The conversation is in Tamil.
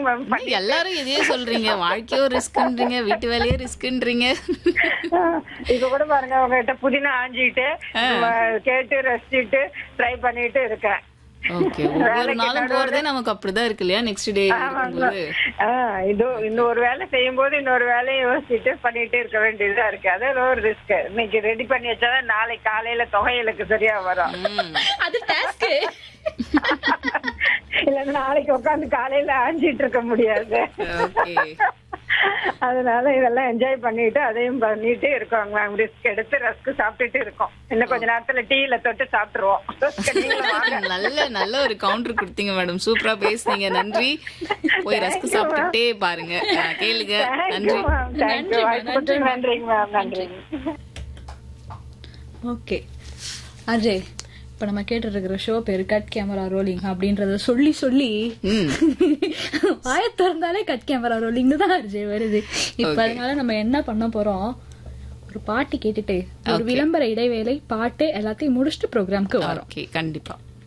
மேம் என்ன எல்லாரும் இதையே சொல்றீங்க வாழ்க்கையோ ரிஸ்க்ன்றீங்க வீட்டு வேலையோ ரிஸ்க்ன்றீங்க இப்ப கூட பாருங்க உங்ககிட்ட புதினா ஆஞ்சிட்டு ம- கேட்டு ரசிச்சுட்டு ட்ரை பண்ணிட்டு இருக்கேன் ஓகே ஒவ்வொரு நாளும் போறதே நமக்கு அப்படிதான் இருக்கு இல்லையா நெக்ஸ்ட் டே இருக்கும்போது ஆஹ் இது இன்னொரு வேலை செய்யும் போது இன்னொரு வேலையை யோசிச்சுட்டு பண்ணிட்டு இருக்க வேண்டியதா இருக்கு அதே ஒரு ரிஸ்க் இன்னைக்கு ரெடி பண்ணி வச்சாதான் நாளைக்கு காலையில தொகையிலுக்கு சரியா வரும் ம். அது டாஸ்க் இல்ல நாளைக்கு உட்காந்து காலையில ஆஞ்சிட்டு இருக்க முடியாது ஓகே அதனால இதெல்லாம் என்ஜாய் பண்ணிட்டு அதையும் பண்ணிட்டு இருக்கோம் மேம் ரிஸ்க் எடுத்து ரஸ்க் சாப்பிட்டுட்டு இருக்கோம் இன்னும் கொஞ்ச நேரத்துல டீல தொட்டு சாப்பிட்டுருவோம் Risk நீங்களும் வாங்க. நல்ல நல்ல ஒரு கவுண்டர் கொடுத்தீங்க மேடம் சூப்பரா பேசுனீங்க நன்றி போய் ரஸ்க் சாப்பிட்டுட்டே பாருங்க அஹ், கேளுங்க Thank நன்றி you, ma'am. Thank you. வாய்ப்பு கொடுத்ததுக்கு நன்றிங்க மேம் நன்றிங்க ஓகே அஜய் இப்ப நம்ம கேட்டு இருக்கிற ஷோ பேரு கட் கேமரா ரோலிங் அப்படின்றத சொல்லி சொல்லி ம். வாய திறந்தாலே கட் கேமரா ரோலிங்னு தான் அஜய் வருது இப்ப Okay. அதனால நம்ம என்ன பண்ண போறோம் ஒரு பாட்டு கேட்டுட்டு ஒரு விளம்பர இடைவேளை பாட்டு எல்லாத்தையும் முடிச்சுட்டு ப்ரோக்ராம்க்கு வரோம் ஓகே கண்டிப்பா